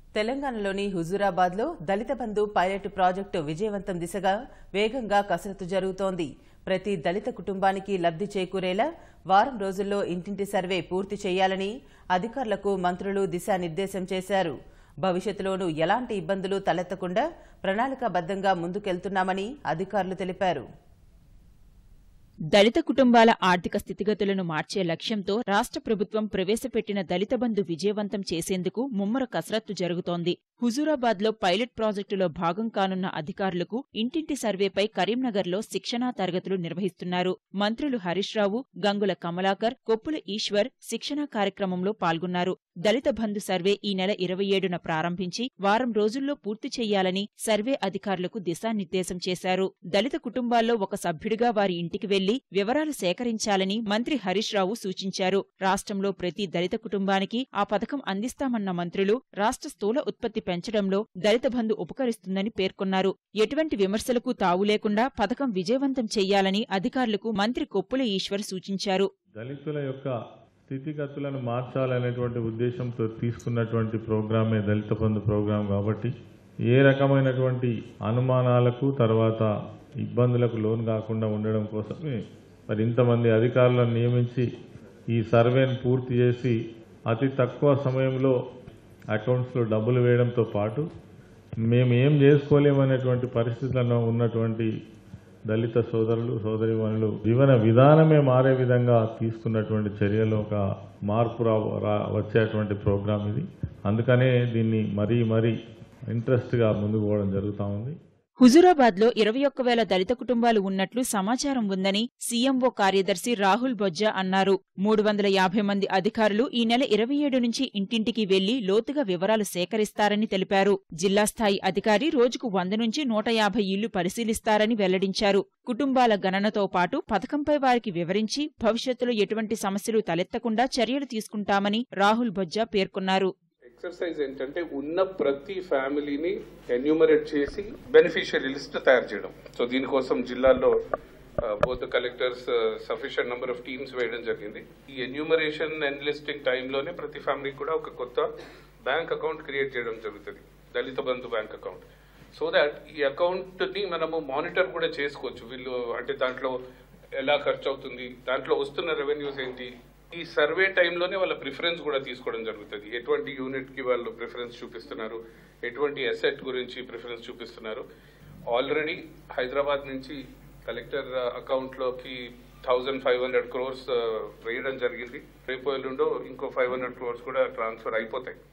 తెలంగాణలోని హుజూరాబాద్లో దళిత బంధు pilot project విజయవంతం దిశగా వేగంగా కసరత్తు జరుగుతోంది ప్రతి దళిత కుటుంబానికి లబ్ధి చేకూరేలా వారం రోజుల్లో ఇంటింటి సర్వే పూర్తి చేయాలని అధికారులకు మంత్రులు దిశానిర్దేశం చేశారు భవిష్యత్తులోనూ ఎలాంటి ఇబ్బందులు తలెత్తకుండా ప్రణాళికాబద్ధంగా ముందుకెళ్తున్నామని అధికారులు తెలిపారు దళిత కుటుంబాల ఆర్థిక స్థితిగతులను మార్చే లక్ష్యంతో రాష్ట్ర ప్రభుత్వం ప్రవేశపెట్టిన దళిత బంధు విజయవంతం చేసేందుకు ముమ్మర కసరత్తు జరుగుతోంది హుజూరాబాద్లో పైలట్ ప్రాజెక్టులో భాగం కానున్న అధికారులకు ఇంటింటి సర్వేపై కరీంనగర్లో శిక్షణా తరగతులు నిర్వహిస్తున్నారు మంత్రులు హరీష్ రావు గంగుల కమలాకర్ కొప్పుల ఈశ్వర్ శిక్షణా కార్యక్రమంలో పాల్గొన్నారు దళిత బంధు సర్వే ఈ నెల ఇరవై ఏడున ప్రారంభించి వారం రోజుల్లో పూర్తి చేయాలని సర్వే అధికారులకు దిశానిర్దేశం చేశారు దళిత కుటుంబాల్లో ఒక సభ్యుడిగా వారి ఇంటికి వెళ్లి వివరాలు సేకరించాలని మంత్రి హరీష్ రావు సూచించారు రాష్ట్రంలో ప్రతి దళిత కుటుంబానికి ఆ పథకం అందిస్తామన్న మంత్రులు రాష్ట్ర స్థూల ఉత్పత్తి పెంచడంలో దళిత బంధు ఉపకరిస్తుందని పేర్కొన్నారు ఎటువంటి విమర్శలకు తావు లేకుండా పథకం విజయవంతం చేయాలని అధికారులకు మంత్రి కొప్పుల ఈశ్వర్ సూచించారు దళితుల యొక్క స్థితిగతులను మార్చాలనేటువంటి ఉద్దేశంతో తీసుకున్నటువంటి ప్రోగ్రామే దళిత బంధు ప్రోగ్రాం కాబట్టి ఏ రకమైనటువంటి అనుమానాలకు తర్వాత ఇబ్బందులకు లోన్ కాకుండా ఉండడం కోసమే మరి ఇంతమంది అధికారులను నియమించి ఈ సర్వేను పూర్తి చేసి అతి తక్కువ సమయంలో అకౌంట్స్లో డబ్బులు వేయడంతో పాటు మేము ఏం చేసుకోలేమనేటువంటి పరిస్థితుల్లో ఉన్నటువంటి దళిత సోదరులు సోదరిమణులు జీవన విధానమే మారే విధంగా తీసుకున్నటువంటి చర్యలో ఒక మార్పు రా రా- వచ్చేటువంటి ప్రోగ్రాం ఇది అందుకనే దీన్ని మరీ మరీ ఇంట్రెస్ట్గా ముందుకు పోవడం జరుగుతూ ఉంది హుజూరాబాద్లో ఇరవై ఒక్క వేల దళిత కుటుంబాలు ఉన్నట్లు సమాచారం ఉందని సీఎంఓ కార్యదర్శి రాహుల్ బొజ్జా అన్నారు మూడు వందల యాభై మంది అధికారులు ఈ నెల ఇరవై ఏడు నుంచి ఇంటింటికి వెళ్లి లోతుగా వివరాలు సేకరిస్తారని తెలిపారు జిల్లా స్థాయి అధికారి రోజుకు వంద నుంచి నూట యాభై ఇళ్లు పరిశీలిస్తారని వెల్లడించారు కుటుంబాల గణనతో పాటు పథకంపై వారికి వివరించి భవిష్యత్తులో ఎటువంటి సమస్యలు తలెత్తకుండా చర్యలు తీసుకుంటామని రాహుల్ బొజ్జా పేర్కొన్నారు ఎక్సర్సైజ్ ఏంటంటే ఉన్న ప్రతి ఫ్యామిలీని ఎన్యూమరేట్ చేసి బెనిఫిషియరీ లిస్ట్ తయారు చేయడం సో దీనికోసం జిల్లాల్లో both collectors sufficient number of teams వేయడం జరిగింది ఈ ఎన్యూమరేషన్ అండ్ లిస్టింగ్ టైంలోనే ప్రతి ఫ్యామిలీకి కూడా ఒక కొత్త బ్యాంక్ అకౌంట్ క్రియేట్ చేయడం జరుగుతుంది Dalit Bandhu bank account so that ఈ అకౌంట్ ని మనము మానిటర్ కూడా చేసుకోవచ్చు వీళ్ళు అంటే దాంట్లో ఎలా ఖర్చు అవుతుంది దాంట్లో వస్తున్న రెవెన్యూస్ ఏంటి ఈ సర్వే టైంలోనే వాళ్ళ ప్రిఫరెన్స్ కూడా తీసుకోవడం జరుగుతుంది ఎటువంటి యూనిట్ కి వాళ్ళు ప్రిఫరెన్స్ చూపిస్తున్నారు ఎటువంటి అసెట్ గురించి ప్రిఫరెన్స్ చూపిస్తున్నారు ఆల్రెడీ హైదరాబాద్ నుంచి కలెక్టర్ అకౌంట్ లోకి థౌజండ్ ఫైవ్ హండ్రెడ్ క్రోర్స్ వేయడం జరిగింది రేపు ఎల్లుండో ఇంకో ఫైవ్ హండ్రెడ్ క్రోర్స్ కూడా ట్రాన్స్ఫర్ అయిపోతాయి